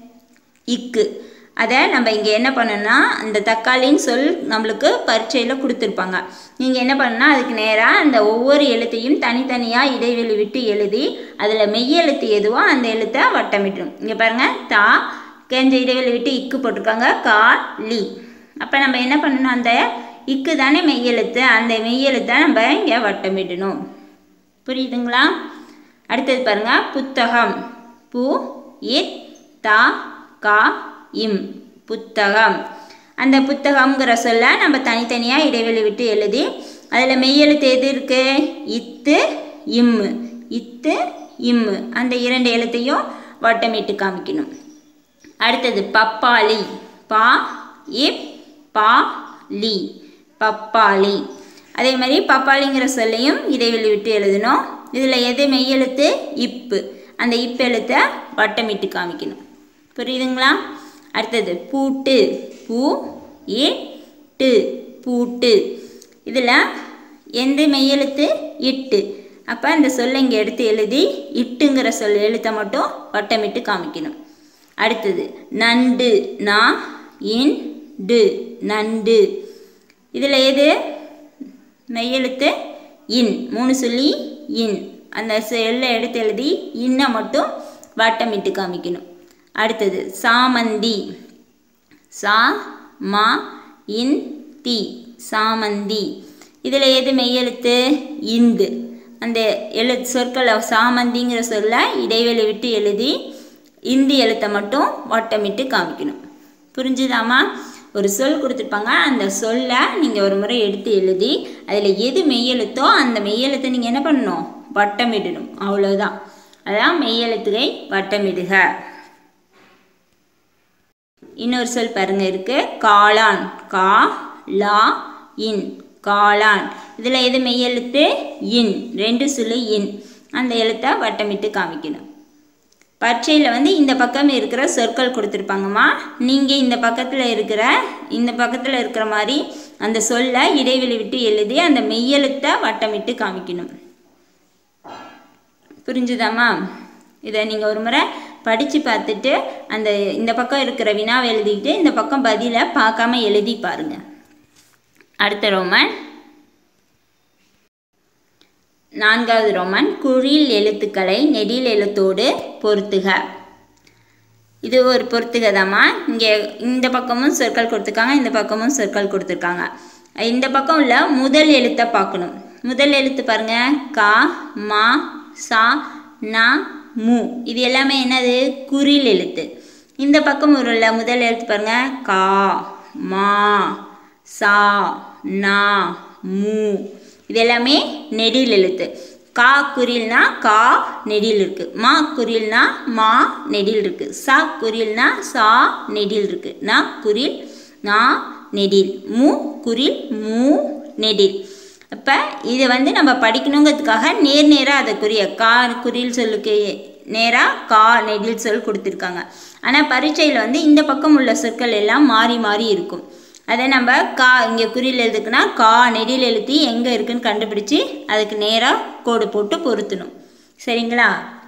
இக்கு அதை நம்ம இங்கே என்ன பண்ணணும்னா அந்த தக்காளின்னு சொல் நம்மளுக்கு பரீட்சையில் கொடுத்துருப்பாங்க நீங்கள் என்ன பண்ணணும்னா அதுக்கு நேராக அந்த ஒவ்வொரு எழுத்தையும் தனித்தனியாக இடைவெளி விட்டு எழுதி அதில் மெய்யெழுத்து எதுவோ அந்த எழுத்தை வட்டமிட்டணும் இங்கே பாருங்கள் தா கேஞ்ச இடைவெளி விட்டு இக்கு போட்டிருக்காங்க கா லி அப்போ நம்ம என்ன பண்ணணும் அந்த இக்கு தானே மெய்யெழுத்து அந்த மெய்யெழுத்தை நம்ம இங்கே வட்டமிடணும் புரியுதுங்களா அடுத்தது பாருங்க புத்தகம் பு இத் தா கா இம் புத்தகம் அந்த புத்தகம்ங்கிற சொல்ல நம்ம தனித்தனியாக இடைவெளி விட்டு எழுதி அதில் மெய்யெழுத்து எது இருக்கு இத்து இம்மு இத்து இம்மு அந்த இரண்டு எழுத்தையும் வட்டமிட்டு காமிக்கணும் அடுத்தது பப்பாளி பா இப் பா லி பப்பாளி அதே மாதிரி பப்பாளிங்கிற சொல்லையும் இடைவெளி விட்டு எழுதணும் இதில் எது மெய்யெழுத்து இப்பு அந்த இப்பு எழுத்தை வட்டமிட்டு காமிக்கணும் புரியுதுங்களா அடுத்தது பூட்டு பூ ஏ ட்டு பூட்டு இதில் எந்த மெய்யெழுத்து இட்டு அப்போ அந்த சொல்லை இங்கே எடுத்து எழுதி இட்டுங்கிற சொல் எழுத்தை மட்டும் வட்டமிட்டு காமிக்கணும் அடுத்தது நண்டு நா இன் டு நண்டு இதில் எது மெய்யெழுத்து இன் மூணு சொல்லி இன் அந்த செல்லை எடுத்து எழுதி இன்னை மட்டும் வட்டமிட்டு காமிக்கணும் அடுத்தது சாமந்தி சா மா இன் தி சாமந்தி இதில் எது மெய்யெழுத்து இந்து அந்த எழு சொற்களை சாமந்திங்கிற சொல்ல இடைவெளி விட்டு எழுதி இந்தி எழுத்தை மட்டும் வட்டமிட்டு காமிக்கணும் புரிஞ்சுதாம்மா ஒரு சொல் கொடுத்துருப்பாங்க அந்த சொல்லை நீங்கள் ஒரு முறை எடுத்து எழுதி அதில் எது மெய்யெழுத்தோ அந்த மெய்யெழுத்தை நீங்கள் என்ன பண்ணணும் வட்டமிடணும் அவ்வளோதான் அதான் மெய்யெழுத்துகை வட்டமிடுக இன்னொரு சொல் பாருங்க இருக்கு காளான் கா லா இன் காளான் இதில் எது மெய்யெழுத்து இன் ரெண்டு சொல்லு இன் அந்த எழுத்தை வட்டமிட்டு காமிக்கணும் பரீட்சையில் வந்து இந்த பக்கம் இருக்கிற சொற்கள் கொடுத்துருப்பாங்கம்மா நீங்கள் இந்த பக்கத்தில் இருக்கிற இந்த பக்கத்தில் இருக்கிற மாதிரி அந்த சொல்லை இடைவெளி விட்டு எழுதி அந்த மெய்யெழுத்தை வட்டமிட்டு காமிக்கணும் புரிஞ்சுதாம்மா இதை நீங்கள் ஒரு முறை படித்து பார்த்துட்டு அந்த இந்த பக்கம் இருக்கிற வினாவை எழுதிக்கிட்டு இந்த பக்கம் பதிலை பார்க்காம எழுதி பாருங்க அடுத்த ரோமன் நான்காவது ரோமன் குறில் எழுத்துக்களை நெடில் எழுத்தோடு பொருத்துக இது ஒரு பொறுத்துகதாம்மா இங்கே இந்த பக்கமும் சொற்கள் கொடுத்துருக்காங்க இந்த பக்கமும் சொற்கள் கொடுத்துருக்காங்க இந்த பக்கம் உள்ள முதல் எழுத்தை பார்க்கணும் முதல் எழுத்து பாருங்க கா மா சா நா மு இது எல்லாமே என்னது குறில் எழுத்து இந்த பக்கம் உள்ள முதல் எழுத்து பாருங்க கா மா சா நா மு இது எல்லாமே நெடில் எழுத்து கா குறில்னா கா நெடில் இருக்கு மா குறில்னா மா நெடில் இருக்கு சா குறில்னா சா நெடில் இருக்கு நா குறில் நா நெடில் மு குறில் மூ நெடில் அப்போ இதை வந்து நம்ம படிக்கணுங்கிறதுக்காக நேர் நேராக அதை குறிய கா குறில் சொல்லுக்கு நேராக கா நெடில் சொல் கொடுத்துருக்காங்க ஆனால் பரீட்சையில் வந்து இந்த பக்கம் உள்ள சொற்கள் எல்லாம் மாறி மாறி இருக்கும் அதை நம்ம கா இங்கே குறில் எழுதுக்குன்னா கா நெடில் எழுத்தி எங்கே இருக்குன்னு கண்டுபிடிச்சி அதுக்கு நேராக கோடு போட்டு பொருத்தணும் சரிங்களா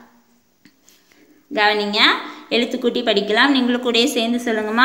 கவனிங்க எழுத்து கூட்டி படிக்கலாம் நீங்களும் கூடயே சேர்ந்து சொல்லுங்கம்மா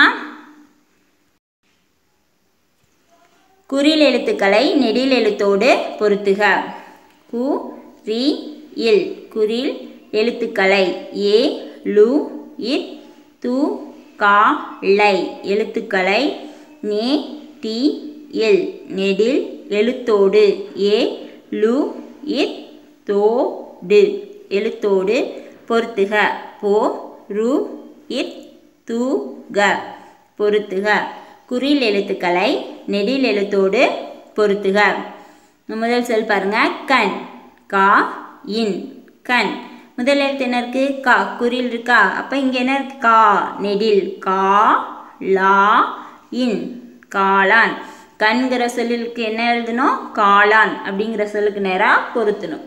குறில் எழுத்துக்களை நெடில் எழுத்தோடு பொருத்துக கு ரி இல் குறில் எழுத்துக்களை ஏ லு இத் து கா லை எழுத்துக்களை நே டி எல் நெடில் எழுத்தோடு ஏ லு இத் தோ டு எழுத்தோடு பொருத்துக போ ரு இத் து க பொருத்துக குறில் எழுத்துக்களை நெடில் எழுத்தோடு பொருத்துக முதல் சொல் பாருங்க கண் கா இன் கண் முதல் எழுத்து என்ன இருக்கு கா குறில் இருக்கா அப்போ இங்கே என்ன இருக்கு கா நெடில் கா லா இன் காளான் கண்கிற சொல்லுக்கு என்ன எழுதணும் காளான் அப்படிங்கிற சொல்லுக்கு நேராக பொருத்தணும்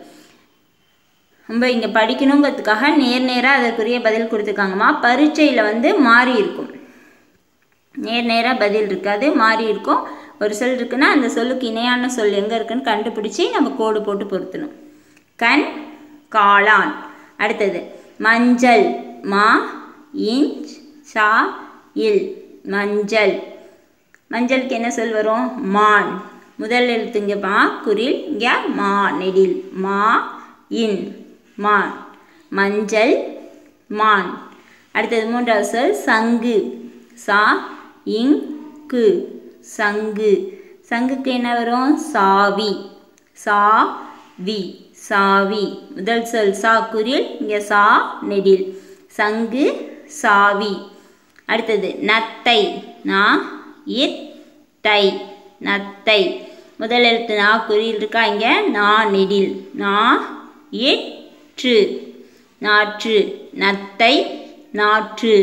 நம்ம இங்கே படிக்கணுங்கிறதுக்காக நேர் நேராக அதற்குரிய பதில் கொடுத்துருக்காங்கம்மா பரீட்சையில் வந்து மாறி இருக்கும் நேர் நேராக பதில் இருக்காது மாறி இருக்கும் ஒரு சொல் இருக்குன்னா அந்த சொல்லுக்கு இணையான சொல் எங்கே இருக்குன்னு கண்டுபிடிச்சி நம்ம கோடு போட்டு பொருத்தணும் கண் காளான் அடுத்தது மஞ்சள் மா இஞ்ச் சா இல் மஞ்சள் மஞ்சளுக்கு என்ன சொல் வரும் மான் முதல் எழுத்துங்க மா குரில் இங்கே மா நெடில் மா இன் மான் மஞ்சள் மான் அடுத்தது மூன்றாவது சொல் சங்கு சா இங் கு சங்கு சங்குக்கு என்ன வரும் சாவி சா வி சாவி முதல் சொல் சா குரில் இங்கே சா நெடில் சங்கு சாவி அடுத்தது நத்தை நா இத் டை நத்தை முதல் எழுத்து நா குறியில் இருக்கா இங்கே நா நெடில் நா இற்று நாற்று நத்தை நாற்று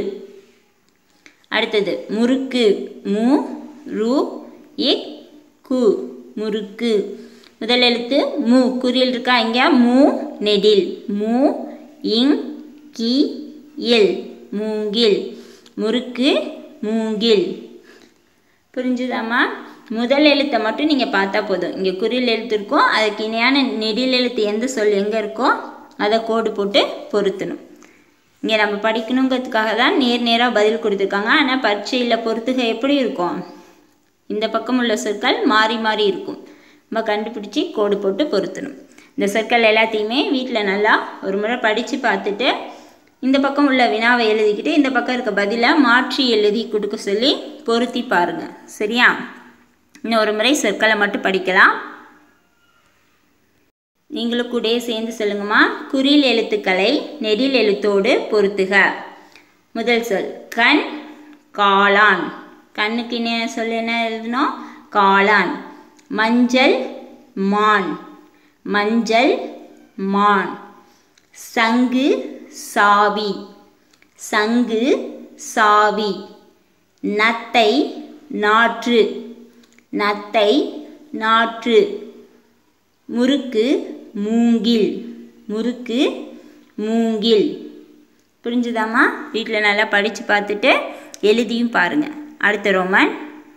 அடுத்தது முறுக்கு மு ரு இக் கு முறுக்கு முதல் எழுத்து மு குறியில் இருக்கா இங்கே மு நெடில் மு இங் கி இல் மூங்கில் முறுக்கு மூங்கில் புரிஞ்சுதாம்மா முதல் எழுத்தை மட்டும் நீங்கள் பார்த்தா போதும் இங்கே குறில் எழுத்து இருக்கும் அதுக்கு இணையான நெடில் எழுத்து எந்த சொல் எங்கே இருக்கோ அதை கோடு போட்டு பொருத்தணும் இங்கே நம்ம படிக்கணுங்கிறதுக்காக தான் நேர் நேராக பதில் கொடுத்துருக்காங்க ஆனால் பரீட்சையில் பொறுத்துக எப்படி இருக்கும் இந்த பக்கம் உள்ள சொற்கள் மாறி மாறி இருக்கும் நம்ம கண்டுபிடிச்சி கோடு போட்டு பொருத்தணும் இந்த சொற்கள் எல்லாத்தையுமே வீட்டில் நல்லா ஒரு முறை படித்து பார்த்துட்டு இந்த பக்கம் உள்ள வினாவை எழுதிக்கிட்டு இந்த பக்கம் இருக்க பதிலை மாற்றி எழுதி கொடுக்க சொல்லி பொருத்தி பாருங்கள் சரியா இன்னும் ஒரு முறை சொற்களை மட்டும் படிக்கலாம் நீங்களும் கூட சேர்ந்து சொல்லுங்கம்மா குறில் எழுத்துக்களை நெடில் எழுத்தோடு பொருத்துக முதல் சொல் கண் காளான் கண்ணுக்கு என்ன சொல் என்ன எழுதணும் காளான் மஞ்சள் மான் மஞ்சள் மான் சங்கு சாவி சங்கு சாவி நத்தை நாற்று நத்தை நாற்று முறுக்கு மூங்கில் முறுக்கு மூங்கில் புரிஞ்சுதாம்மா வீட்டில் நல்லா படித்து பார்த்துட்டு எழுதியும் பாருங்கள் அடுத்த ரோமன்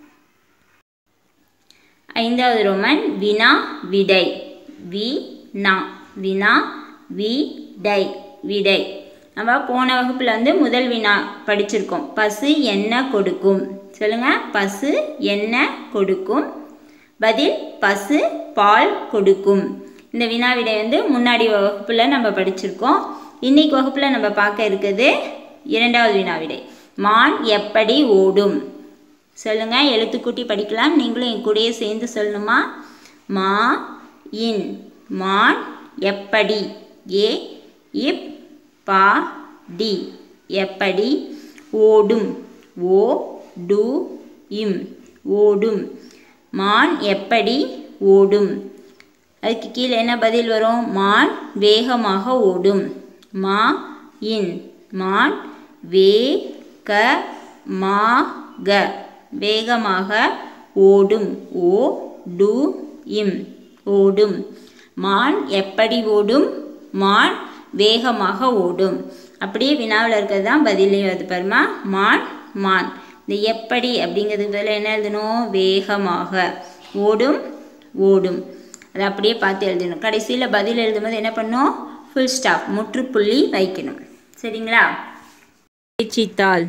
ஐந்தாவது ரோமன் வினா விடை வி நா வினா வி டை விடை நம்ம போன வகுப்பில் வந்து முதல் வினா படிச்சிருக்கோம் பசு என்ன கொடுக்கும் சொல்லுங்க பசு என்ன கொடுக்கும் பதில் பசு பால் கொடுக்கும் இந்த வினா விடை வந்து முன்னாடி வகுப்பில் நம்ம படிச்சிருக்கோம் இன்னைக்கு வகுப்பில் நம்ம பார்க்க இருக்குது இரண்டாவது வினா விடை மான் எப்படி ஓடும் சொல்லுங்க எழுத்துக்கூட்டி படிக்கலாம் நீங்களும் என் கூடயே சேர்ந்து சொல்லணுமா மா இன் மான் எப்படி ஏ இப் பா டி எப்படி ஓடும் ஓ டு இம் ஓடும் மான் எப்படி ஓடும் அதுக்கு கீழே என்ன பதில் வரும் மான் வேகமாக ஓடும் மா இன் மான் வே க மா க வேகமாக ஓடும் ஓ டு இம் ஓடும் மான் எப்படி ஓடும் மான் வேகமாக ஓடும் அப்படியே வினாவில் இருக்கிறது தான் பதிலே வருது பாருமா மான் மான் இந்த எப்படி அப்படிங்கிறதுக்கு பதில் என்ன எழுதணும் வேகமாக ஓடும் ஓடும் அதை அப்படியே பார்த்து எழுதணும் கடைசியில் பதில் எழுதும்போது என்ன பண்ணணும் ஃபுல் ஸ்டாப் முற்றுப்புள்ளி வைக்கணும் சரிங்களா பயிற்சித்தாள்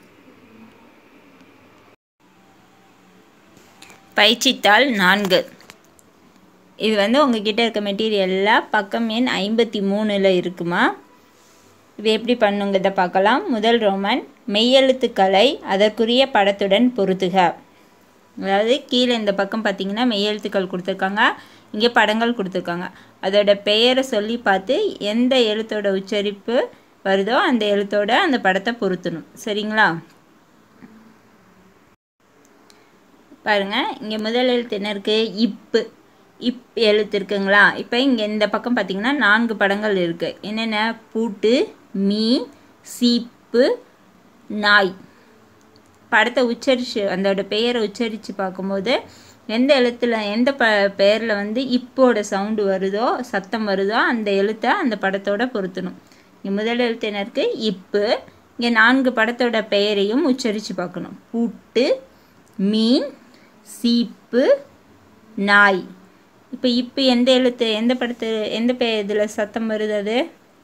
பயிற்சித்தாள் நான்கு இது வந்து உங்ககிட்ட இருக்க மெட்டீரியலில் பக்கம் எண் ஐம்பத்தி மூணில் இருக்குமா இது எப்படி பண்ணுங்கிறத பார்க்கலாம் முதல் ரோமன் மெய்யெழுத்துக்களை அதற்குரிய படத்துடன் பொருத்துக அதாவது கீழே இந்த பக்கம் பார்த்தீங்கன்னா மெய்யெழுத்துக்கள் கொடுத்துருக்காங்க இங்கே படங்கள் கொடுத்துருக்காங்க அதோட பெயரை சொல்லி பார்த்து எந்த எழுத்தோட உச்சரிப்பு வருதோ அந்த எழுத்தோட அந்த படத்தை பொருத்தணும் சரிங்களா பாருங்க இங்கே முதல் எழுத்து என்ன இருக்குது இப்பு இப் எழுத்து இருக்குங்களா இப்போ இங்கே இந்த பக்கம் பார்த்தீங்கன்னா நான்கு படங்கள் இருக்குது என்னென்ன பூட்டு மீன் சீப்பு நாய் படத்தை உச்சரித்து அதோட பெயரை உச்சரித்து பார்க்கும்போது எந்த எழுத்தில் எந்த ப பெயரில் வந்து இப்போட சவுண்டு வருதோ சத்தம் வருதோ அந்த எழுத்தை அந்த படத்தோட பொருத்தணும் இங்கே முதல் எழுத்து என்ன இருக்குது இப்பு இங்கே நான்கு படத்தோட பெயரையும் உச்சரித்து பார்க்கணும் பூட்டு மீன் சீப்பு நாய் இப்போ இப்போ எந்த எழுத்து எந்த படத்து எந்த பெ இதில் சத்தம் வருது அது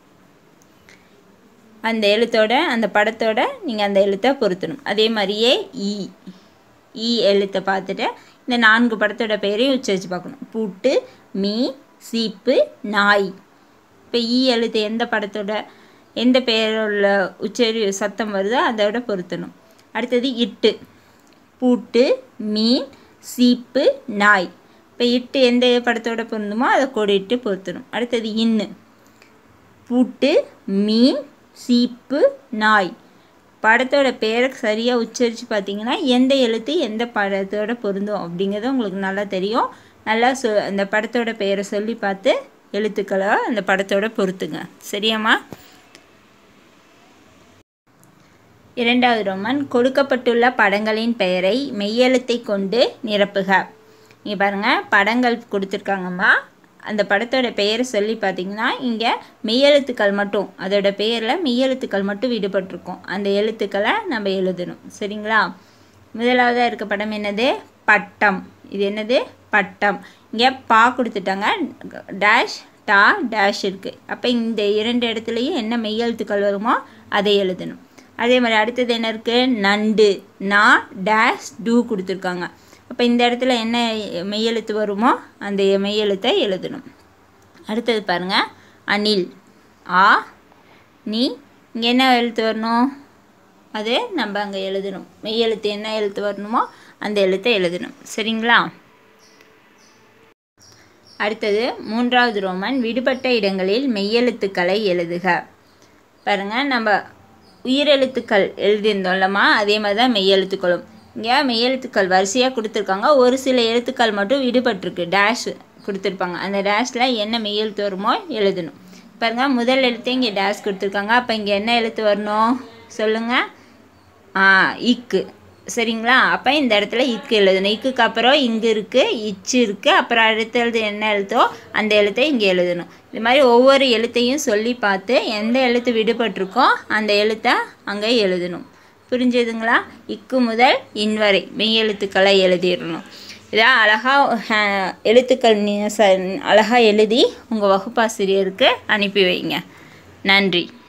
அந்த எழுத்தோட அந்த படத்தோட நீங்கள் அந்த எழுத்தை பொருத்தணும் அதே மாதிரியே ஈ ஈ எழுத்தை பார்த்துட்டு இந்த நான்கு படத்தோட பெயரையும் உச்சரித்து பார்க்கணும் பூட்டு மீ சீப்பு நாய் இப்போ ஈ எழுத்து எந்த படத்தோட எந்த பெயரோட உச்சரி சத்தம் வருதோ அதோட பொருத்தணும் அடுத்தது இட்டு பூட்டு மீன் சீப்பு நாய் இப்போ இட்டு எந்த படத்தோட பொருந்துமோ அதை கோடிட்டு பொருத்தணும் அடுத்தது இன்னு பூட்டு மீன் சீப்பு நாய் படத்தோட பேரை சரியாக உச்சரித்து பார்த்தீங்கன்னா எந்த எழுத்து எந்த படத்தோட பொருந்தும் அப்படிங்கிறது உங்களுக்கு நல்லா தெரியும் நல்லா சொ அந்த படத்தோட பெயரை சொல்லி பார்த்து எழுத்துக்களை அந்த படத்தோட பொருத்துங்க சரியாம்மா இரண்டாவது ரோமன் கொடுக்கப்பட்டுள்ள படங்களின் பெயரை மெய்யெழுத்தை கொண்டு நிரப்புக இங்கே பாருங்கள் படங்கள் கொடுத்துருக்காங்கம்மா அந்த படத்தோட பெயரை சொல்லி பார்த்தீங்கன்னா இங்கே மெய்யெழுத்துக்கள் மட்டும் அதோட பெயரில் மெய்யெழுத்துக்கள் மட்டும் விடுபட்டிருக்கும் அந்த எழுத்துக்களை நம்ம எழுதணும் சரிங்களா முதலாவதாக இருக்க படம் என்னது பட்டம் இது என்னது பட்டம் இங்கே பா கொடுத்துட்டாங்க டேஷ் டா டேஷ் இருக்குது அப்போ இந்த இரண்டு இடத்துலையும் என்ன மெய்யெழுத்துக்கள் வருமோ அதை எழுதணும் அதே மாதிரி அடுத்தது என்ன இருக்குது நண்டு நா டேஷ் டூ கொடுத்துருக்காங்க அப்போ இந்த இடத்துல என்ன மெய்யெழுத்து வருமோ அந்த மெய்யெழுத்தை எழுதணும் அடுத்தது பாருங்கள் அணில் ஆ நீ இங்கே என்ன எழுத்து வரணும் அது நம்ம அங்கே எழுதணும் மெய்யெழுத்து என்ன எழுத்து வரணுமோ அந்த எழுத்தை எழுதணும் சரிங்களா அடுத்தது மூன்றாவது ரோமன் விடுபட்ட இடங்களில் மெய்யெழுத்துக்களை எழுதுக பாருங்கள் நம்ம உயிரெழுத்துக்கள் எழுதியிருந்தோம்லம்மா அதே மாதிரி தான் மெய்யெழுத்துக்களும் இங்கே மெய்யெழுத்துக்கள் வரிசையாக கொடுத்துருக்காங்க ஒரு சில எழுத்துக்கள் மட்டும் விடுபட்டிருக்கு டேஷ் கொடுத்துருப்பாங்க அந்த டேஷில் என்ன மெய்யெழுத்து வருமோ எழுதணும் பாருங்க முதல் எழுத்து இங்கே டேஷ் கொடுத்துருக்காங்க அப்போ இங்கே என்ன எழுத்து வரணும் சொல்லுங்கள் ஆ இக்கு சரிங்களா அப்போ இந்த இடத்துல இக்கு எழுதணும் இக்குக்கு அப்புறம் இங்கு இருக்குது இச்சு இருக்குது அப்புறம் அடுத்த எழுத்து என்ன எழுத்தோ அந்த எழுத்தை இங்கே எழுதணும் இது மாதிரி ஒவ்வொரு எழுத்தையும் சொல்லி பார்த்து எந்த எழுத்து விடுபட்டிருக்கோ அந்த எழுத்தை அங்கே எழுதணும் புரிஞ்சுதுங்களா இக்கு முதல் இன் வரை மெய் எழுத்துக்களை எழுதிடணும் இதான் அழகாக எழுத்துக்கள் நீ ச அழகாக எழுதி உங்கள் வகுப்பாசிரியருக்கு அனுப்பி வைங்க நன்றி